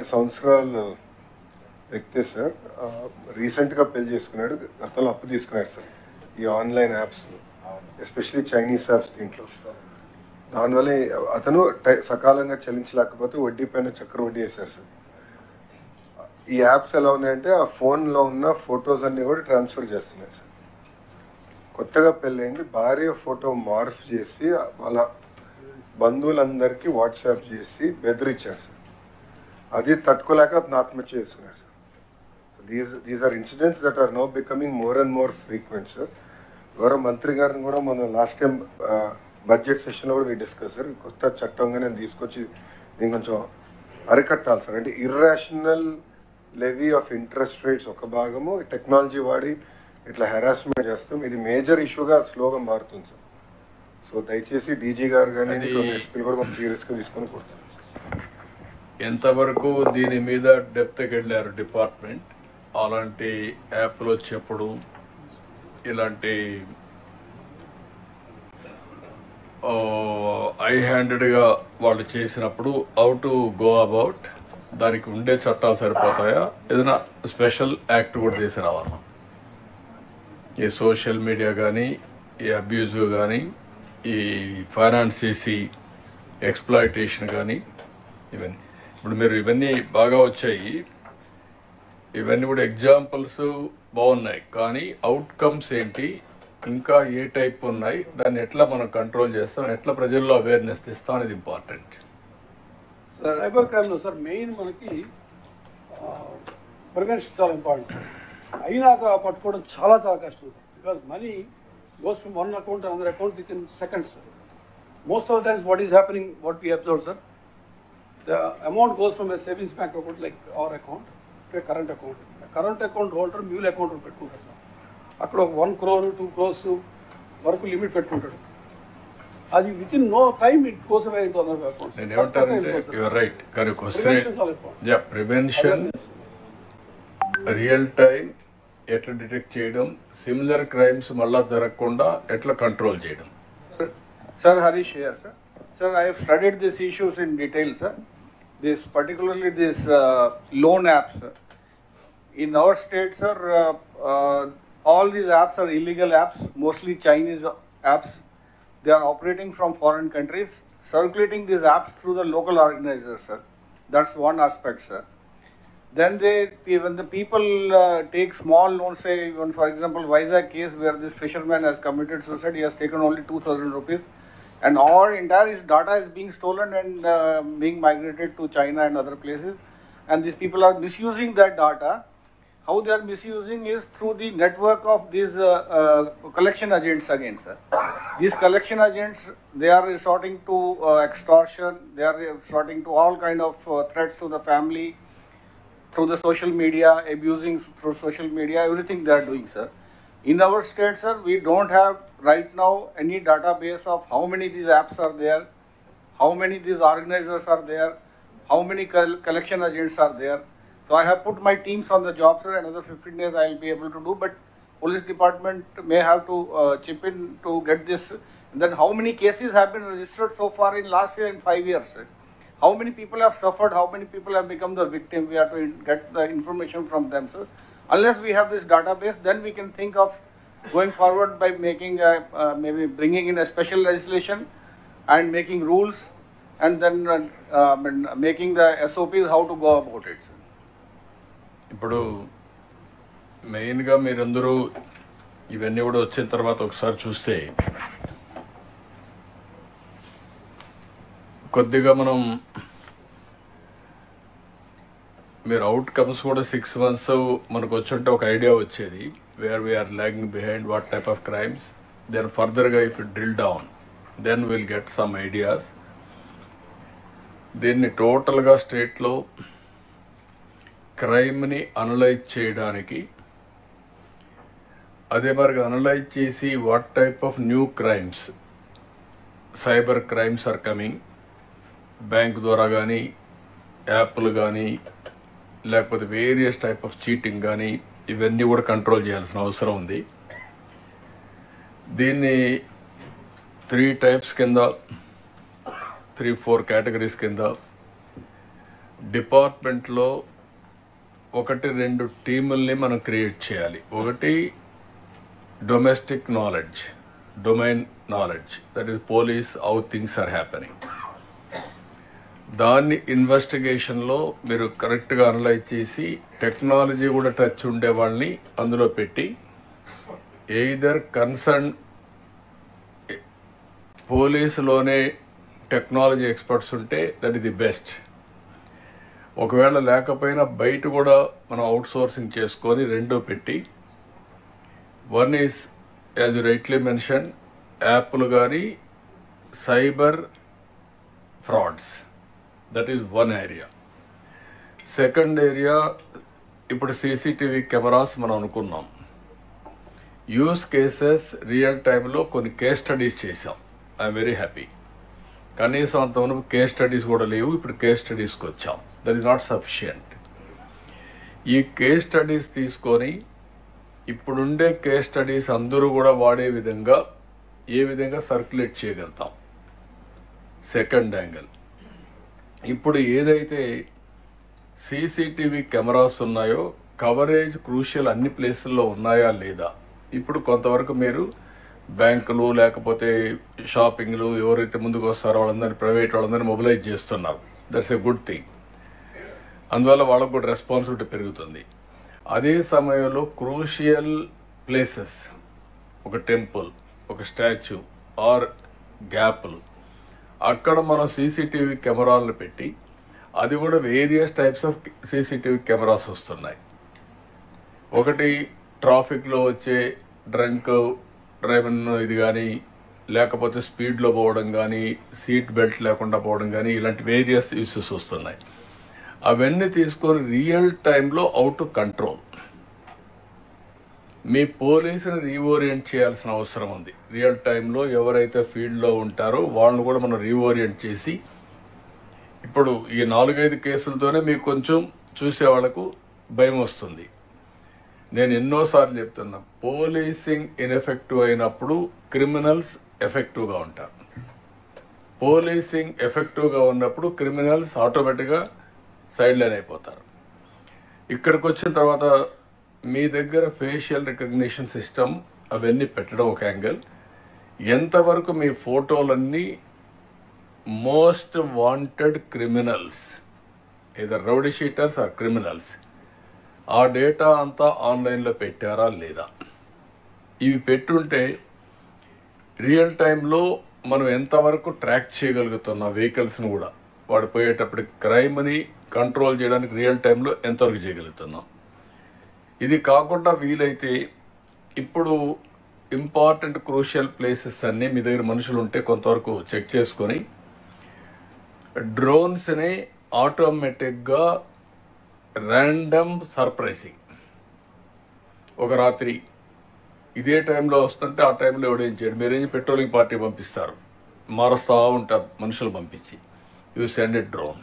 ఏడు సంవత్సరాలు వ్యక్తి సార్ రీసెంట్గా పెళ్లి చేసుకున్నాడు గతంలో అప్పు తీసుకున్నాడు సార్ ఈ online apps especially Chinese apps దీంట్లో దానివల్ల అతను టై- సకాలంగా చెల్లించలేకపోతే వడ్డీ పైన చక్ర వడ్డీ వేశారు సార్ ఈ యాప్స్ ఎలా ఉన్నాయంటే ఆ ఫోన్లో ఉన్న ఫొటోస్ అన్ని కూడా ట్రాన్స్ఫర్ చేస్తున్నాయి సార్ కొత్తగా పెళ్ళైంది భార్య ఫోటో మార్ఫ్ చేసి వాళ్ళ బంధువులందరికీ వాట్సాప్ చేసి బెదిరించారు సార్ అది తట్టుకోలేక అతను ఆత్మహత్య చేసుకున్నాడు sir these these are incidents that are no becoming more and more frequent sir గౌరవ మంత్రి గారిని కూడా మనం లాస్ట్ టైం బడ్జెట్ సెషన్లో కూడా డిస్కస్ సార్ కొత్త చట్టంగా నేను తీసుకొచ్చి దీన్ని కొంచెం అరికట్టాలి సార్ అంటే irrational levy of interest rates ఒక భాగము టెక్నాలజీ వాడి ఇట్లా హెరాస్మెంట్ చేస్తాం ఇది మేజర్ ఇష్యూగా స్లోగా మారుతుంది సార్ సో దయచేసి డీజీ గారు కానీ అది- ఎస్పీలు కూడా కొంచెం సీరియస్గా తీసుకొని కొడుతున్నాం ఎంతవరకు దీని మీద డెప్త్కి వెళ్ళారు డిపార్ట్మెంట్ అలాంటి యాప్లు వచ్చేప్పుడు ఇలాంటి ఐ హ్యాండెడ్గా వాళ్ళు చేసినప్పుడు హౌ టు గో అబౌట్ దానికి ఉండే చట్టాలు సరిపోతాయా ఏదైనా స్పెషల్ యాక్ట్ కూడా తీసుకురావాలా ఈ సోషల్ మీడియా కానీ ఈ అబ్యూజ్ కానీ ఈ ఫైనాన్స్ చేసి ఎక్స్ప్లాయిటేషన్ కానీ ఇవన్నీ ఇప్పుడు మీరు ఇవన్నీ బాగా వచ్చాయి ఇవన్నీ కూడా ఎగ్జాంపుల్స్ బాగున్నాయి కానీ అవుట్కమ్స్ ఏంటి ఇంకా ఏ టైప్ ఉన్నాయి దాన్ని ఎట్లా మనం కంట్రోల్ చేస్తాం ఎట్లా ప్రజల్లో అవేర్నెస్ తెస్తాం అనేది ఇంపార్టెంట్ సైబర్ క్రైమ్లో సార్ మెయిన్ మనకి ప్రివెన్షన్ చాలా ఇంపార్టెంట్ అయినాక పట్టుకోవడం చాలా చాలా కష్టం because money goes from one account another account within seconds most of times what is happening what we observe sir the amount goes from a savings bank account like our account to current account current account holder mule account పెట్టుకుంటారు sir అక్కడ ఒక one crore two crores వరకు limit పెట్టుకుంటాడు అది within no time it goes away into other accounts నేను ఏమంటానంటే you're right కానీ question prevention చాలా important yeah prevention real time ఎట్లా డిటెక్ట్ చేయడం సిమిలర్ క్రైమ్స్ మళ్ళా జరగకుండా ఎట్లా కంట్రోల్ చేయడం Sir Harish here, sir. Sir, I have studied these issues in detail, sir. This particularly this uh, loan apps. Sir. In our state, sir, uh, uh, all these apps are illegal apps, mostly Chinese apps. They are operating from foreign countries, circulating these apps through the local organizers, sir. That's one aspect, sir. Then they, when the people uh, take small loans, say, even for example, Vizag case where this fisherman has committed suicide, he has taken only 2,000 rupees, and all entire his data is being stolen and uh, being migrated to China and other places, and these people are misusing that data. How they are misusing is through the network of these uh, uh, collection agents again, sir. These collection agents, they are resorting to uh, extortion, they are resorting to all kind of uh, threats to the family, through the social media, abusing through social media, everything they are doing, sir. In our state, sir, we don't have right now any database of how many these apps are there, how many these organizers are there, how many col- collection agents are there. So I have put my teams on the job, sir. Another 15 days I will be able to do, but police department may have to uh, chip in to get this. And then how many cases have been registered so far in last year in five years, sir? How many people have suffered? How many people have become the victim? We have to in- get the information from them, sir. Unless we have this database, then we can think of going forward by making a, uh, maybe bringing in a special legislation and making rules, and then uh, um, and making the SOPs how to go about it, sir. ఇప్పుడు మెయిన్గా మీరందరూ ఇవన్నీ కూడా వచ్చిన తర్వాత ఒకసారి చూస్తే కొద్దిగా మనం మీరు అవుట్కమ్స్ కూడా సిక్స్ మంత్స్ మనకు వచ్చుంటే ఒక ఐడియా వచ్చేది where we are lagging behind what type of crimes then ఫర్దర్గా if drill down then will get some ideas దీన్ని టోటల్గా స్టేట్లో క్రైమ్ని అనలైజ్ చేయడానికి అదే మరి అనలైజ్ చేసి what type of new crimes cyber crimes are coming bank ద్వారా కానీ యాప్లు కానీ లేకపోతే వేరియస్ టైప్ ఆఫ్ చీటింగ్ కానీ ఇవన్నీ కూడా కంట్రోల్ చేయాల్సిన అవసరం ఉంది దీన్ని త్రీ టైప్స్ కింద త్రీ ఫోర్ కేటగిరీస్ కింద డిపార్ట్మెంట్లో ఒకటి రెండు టీముల్ని మనం క్రియేట్ చేయాలి ఒకటి domestic knowledge domain knowledge that is police how things are happening దాన్ని ఇన్వెస్టిగేషన్లో మీరు కరెక్ట్గా అనలైజ్ చేసి టెక్నాలజీ కూడా టచ్ ఉండే వాళ్ళని అందులో పెట్టి ఎయిదర్ కన్సర్న్ పోలీసులోనే టెక్నాలజీ ఎక్స్పర్ట్స్ ఉంటే దట్ ఇస్ ది బెస్ట్ ఒకవేళ లేకపోయినా బయట కూడా మనం అవుట్ సోర్సింగ్ చేసుకొని రెండో పెట్టి one is as rightly mention యాప్లు కానీ cyber frauds that is one area second area ఇప్పుడు సీసీటీవీ కెమెరాస్ మనం అనుకున్నాం యూస్ కేసెస్ రియల్ టైంలో కొన్ని కేస్ స్టడీస్ చేశాం ఐఎమ్ వెరీ హ్యాపీ కనీసం అంతవరకు కేస్ స్టడీస్ కూడా లేవు ఇప్పుడు కేస్ స్టడీస్కి వచ్చాం దట్ ఈస్ నాట్ సఫిషియంట్ ఈ కేస్ స్టడీస్ తీసుకొని ఇప్పుడుండే కేస్ స్టడీస్ అందరూ కూడా వాడే విధంగా ఏ విధంగా సర్క్యులేట్ చేయగలుగుతాం సెకండ్ యాంగిల్ ఇప్పుడు ఏదైతే సీసీటీవీ కెమెరాస్ ఉన్నాయో కవరేజ్ క్రూషియల్ అన్ని ప్లేసుల్లో ఉన్నాయా లేదా ఇప్పుడు కొంతవరకు మీరు బ్యాంకులు లేకపోతే షాపింగ్లు ఎవరైతే ముందుకు వస్తారో వాళ్ళందరినీ ప్రైవేట్ వాళ్ళందరినీ మొబిలైజ్ చేస్తున్నారు దట్స్ ఎ గుడ్ థింగ్ అందువల్ల వాళ్ళకు కూడా రెస్పాన్సిబిలిటీ పెరుగుతుంది అదే సమయంలో క్రూషియల్ ప్లేసెస్ ఒక టెంపుల్ ఒక స్టాచ్యూ ఆర్ గ్యాప్లు అక్కడ మనం సీసీటీవీ కెమెరాలను పెట్టి అది కూడా various types of CCTV cameras వస్తున్నాయి ఒకటి ట్రాఫిక్లో వచ్చే డ్రంక్ డ్రైవన్ ఇది కానీ లేకపోతే స్పీడ్లో పోవడం కానీ సీట్ బెల్ట్ లేకుండా పోవడం కానీ ఇలాంటి వేరియస్ ఇష్యూస్ వస్తున్నాయి అవన్నీ తీసుకొని రియల్ టైంలో అవుట్ కంట్రోల్ మీ పోలీసుని రీఓరియంట్ చేయాల్సిన అవసరం ఉంది రియల్ టైంలో ఎవరైతే ఫీల్డ్లో ఉంటారో వాళ్ళని కూడా మనం రీఓరియంట్ చేసి ఇప్పుడు ఈ నాలుగైదు కేసులతోనే మీకు కొంచెం చూసే వాళ్ళకు భయం వస్తుంది నేను ఎన్నోసార్లు చెప్తున్నా పోలీసింగ్ ఇన్ఎఫెక్టివ్ అయినప్పుడు క్రిమినల్స్ ఎఫెక్టివ్గా ఉంటారు పోలీసింగ్ ఎఫెక్టివ్గా ఉన్నప్పుడు క్రిమినల్స్ ఆటోమేటిక్గా సైడ్ లైన్ అయిపోతారు ఇక్కడికి వచ్చిన తర్వాత మీ దగ్గర ఫేషియల్ రికగ్నిషన్ సిస్టమ్ అవన్నీ పెట్టడం ఒక యాంగిల్ ఎంతవరకు మీ ఫోటోలన్నీ most wanted criminals either rowdy sheeters or criminals ఆ డేటా అంతా ఆన్లైన్లో పెట్టారా లేదా ఇవి పెట్టుంటే రియల్ టైంలో మనం ఎంతవరకు ట్రాక్ చేయగలుగుతున్నాం వెహికల్స్ని కూడా వాడు పోయేటప్పుడు క్రైమ్ని కంట్రోల్ చేయడానికి రియల్ టైంలో ఎంతవరకు చేయగలుగుతున్నాం ఇది కాకుండా వీలైతే ఇప్పుడు ఇంపార్టెంట్ క్రూషియల్ ప్లేసెస్ అన్నీ మీ దగ్గర మనుషులు ఉంటే కొంతవరకు చెక్ చేసుకొని డ్రోన్స్ని ఆటోమేటిక్గా ర్యాండమ్ సర్ప్రైజింగ్ ఒక రాత్రి ఇదే టైంలో వస్తుంటే ఆ టైంలో ఎవడేం చేయడు మీరేం పెట్రోలింగ్ పార్టీ పంపిస్తారు మారుస్తూ ఉంటారు మనుషులు పంపించి యూ సెండ్ ఎ డ్రోన్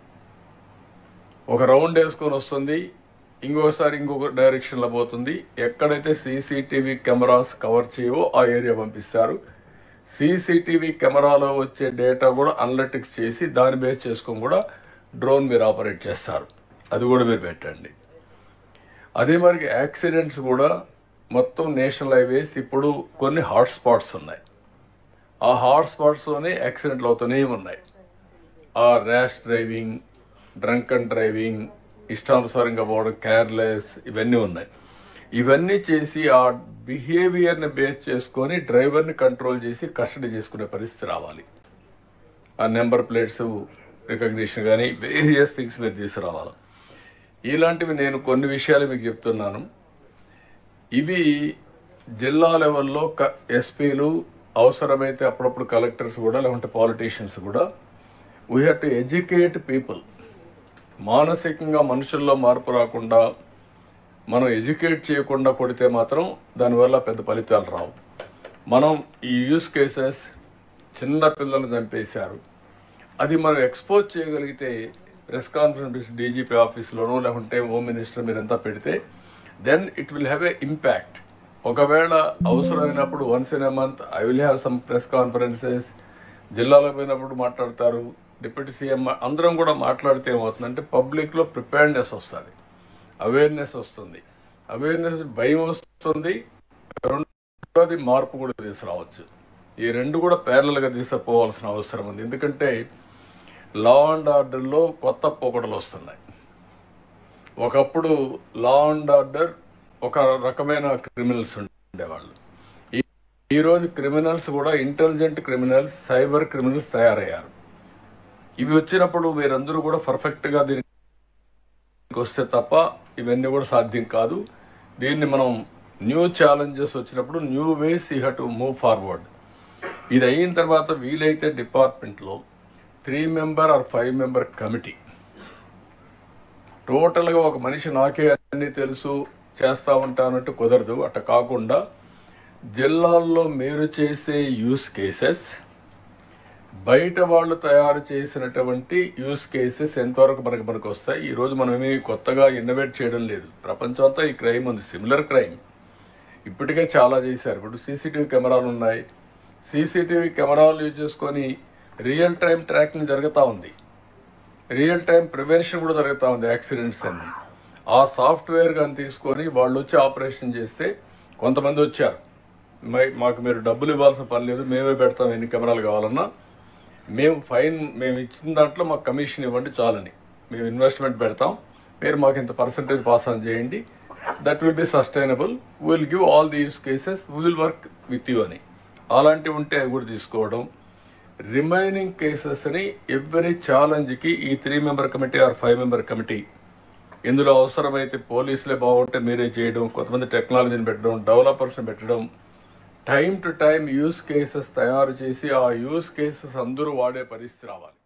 ఒక రౌండ్ వేసుకొని వస్తుంది ఇంకోసారి ఇంకొక డైరెక్షన్లో పోతుంది ఎక్కడైతే సీసీటీవీ కెమెరాస్ కవర్ చేయవో ఆ ఏరియా పంపిస్తారు సీసీటీవీ కెమెరాలో వచ్చే డేటా కూడా అనలిటిక్స్ చేసి దాన్ని బేస్ చేసుకొని కూడా డ్రోన్ మీరు ఆపరేట్ చేస్తారు అది కూడా మీరు పెట్టండి అదే మరి యాక్సిడెంట్స్ కూడా మొత్తం నేషనల్ హైవేస్ ఇప్పుడు కొన్ని హాట్ స్పాట్స్ ఉన్నాయి ఆ హాట్ స్పాట్స్లోనే యాక్సిడెంట్లు అవుతూనే ఉన్నాయి ఆ rash driving drunk and driving ఇష్టానుసారంగా పోవడం కేర్లెస్ ఇవన్నీ ఉన్నాయి ఇవన్నీ చేసి ఆ బిహేవియర్ని బేస్ చేసుకొని డ్రైవర్ని కంట్రోల్ చేసి కస్టడీ చేసుకునే పరిస్థితి రావాలి ఆ నెంబర్ ప్లేట్స్ రికగ్నిషన్ కానీ వేరియస్ థింగ్స్ మీరు తీసుకురావాలి ఇలాంటివి నేను కొన్ని విషయాలు మీకు చెప్తున్నాను ఇవి జిల్లా లెవెల్లో ఎస్పీలు అవసరమైతే అప్పుడప్పుడు కలెక్టర్స్ కూడా లేకుంటే పాలిటీషియన్స్ కూడా we have to educate people మానసికంగా మనుషుల్లో మార్పు రాకుండా మనం ఎడ్యుకేట్ చేయకుండా కొడితే మాత్రం దానివల్ల పెద్ద ఫలితాలు రావు మనం ఈ యూస్ కేసెస్ చిన్న పిల్లలు చంపేశారు అది మనం ఎక్స్పోజ్ చేయగలిగితే ప్రెస్ కాన్ఫరెన్స్ డీజీపీ ఆఫీస్లోనో లేకుంటే హోమ్ మినిస్టర్ మీరంతా పెడితే then it will have a impact ఒకవేళ అవసరమైనప్పుడు once in a month I will have some press conferences జిల్లాలో పోయినప్పుడు మాట్లాడతారు డిప్యూటీ సీఎం అందరం కూడా మాట్లాడితే ఏమవుతుందంటే పబ్లిక్లో ప్రిపేర్నెస్ వస్తుంది అవేర్నెస్ వస్తుంది అవేర్నెస్ భయం వస్తుంది రెండోది మార్పు కూడా తీసుకురావచ్చు ఈ రెండు కూడా ప్యారలల్గా తీసుకుపోవాల్సిన అవసరం ఉంది ఎందుకంటే లా అండ్ ఆర్డర్లో కొత్త పోకడలు వస్తున్నాయి ఒకప్పుడు లా అండ్ ఆర్డర్ ఒక రకమైన క్రిమినల్స్ ఉండేవాళ్ళు ఈ- ఈ రోజు క్రిమినల్స్ కూడా ఇంటెలిజెంట్ క్రిమినల్స్ సైబర్ క్రిమినల్స్ తయారయ్యారు ఇవి వచ్చినప్పుడు మీరందరూ కూడా పర్ఫెక్ట్ గా దీనికి వస్తే తప్ప ఇవన్నీ కూడా సాధ్యం కాదు దీన్ని మనం న్యూ ఛాలెంజెస్ వచ్చినప్పుడు new ways you have to move forward ఇది అయిన తర్వాత వీలైతే డిపార్ట్మెంట్లో three member or five member committee టోటల్గా ఒక మనిషి నాకే అన్ని తెలుసు చేస్తా ఉంటానంటూ కుదరదు అట్ట కాకుండా జిల్లాల్లో మీరు చేసే యూస్ కేసెస్ బయట వాళ్ళు తయారు చేసినటువంటి యూస్ కేసెస్ ఎంతవరకు మనకి మనకు వస్తాయి ఈ రోజు మనం ఏమీ కొత్తగా ఇన్నోవేట్ చేయడం లేదు ప్రపంచం అంతా ఈ క్రైమ్ ఉంది సిమిలర్ క్రైమ్ ఇప్పటికే చాలా చేశారు ఇప్పుడు సీసీటీవీ కెమెరాలు ఉన్నాయి సీసీటీవీ కెమెరాలు యూజ్ చేసుకొని రియల్ టైం ట్రాకింగ్ జరుగుతూ ఉంది రియల్ టైం ప్రివెన్షన్ కూడా జరుగుతూ ఉంది యాక్సిడెంట్స్ అన్ని ఆ సాఫ్ట్వేర్ కానీ తీసుకొని వాళ్ళు వచ్చి ఆపరేషన్ చేస్తే కొంతమంది వచ్చారు మై- మాకు మీరు డబ్బులు ఇవ్వాల్సిన పని లేదు మేమే పెడతాం ఎన్ని కెమెరాలు కావాలన్నా మేము ఫైన్ మేము ఇచ్చిన దాంట్లో మాకు కమిషన్ ఇవ్వండి చాలని మేము ఇన్వెస్ట్మెంట్ పెడతాం మీరు మాకు ఇంత పర్సంటేజ్ పాస్ ఆన్ చేయండి that will be sustainable will give all these cases will work with you అని అలాంటివి ఉంటే అవి కూడా తీసుకోవడం రిమైనింగ్ కేసెస్ని ఎవ్రీ ఛాలెంజ్కి ఈ three member committee or five member committee ఇందులో అవసరమైతే పోలీసులే బాగుంటే మీరే చేయడం కొంతమంది టెక్నాలజీని పెట్టడం డెవలపర్స్ని పెట్టడం time to time use cases తయారు చేసి ఆ యూస్ కేసెస్ అందరూ వాడే పరిస్థితి రావాలి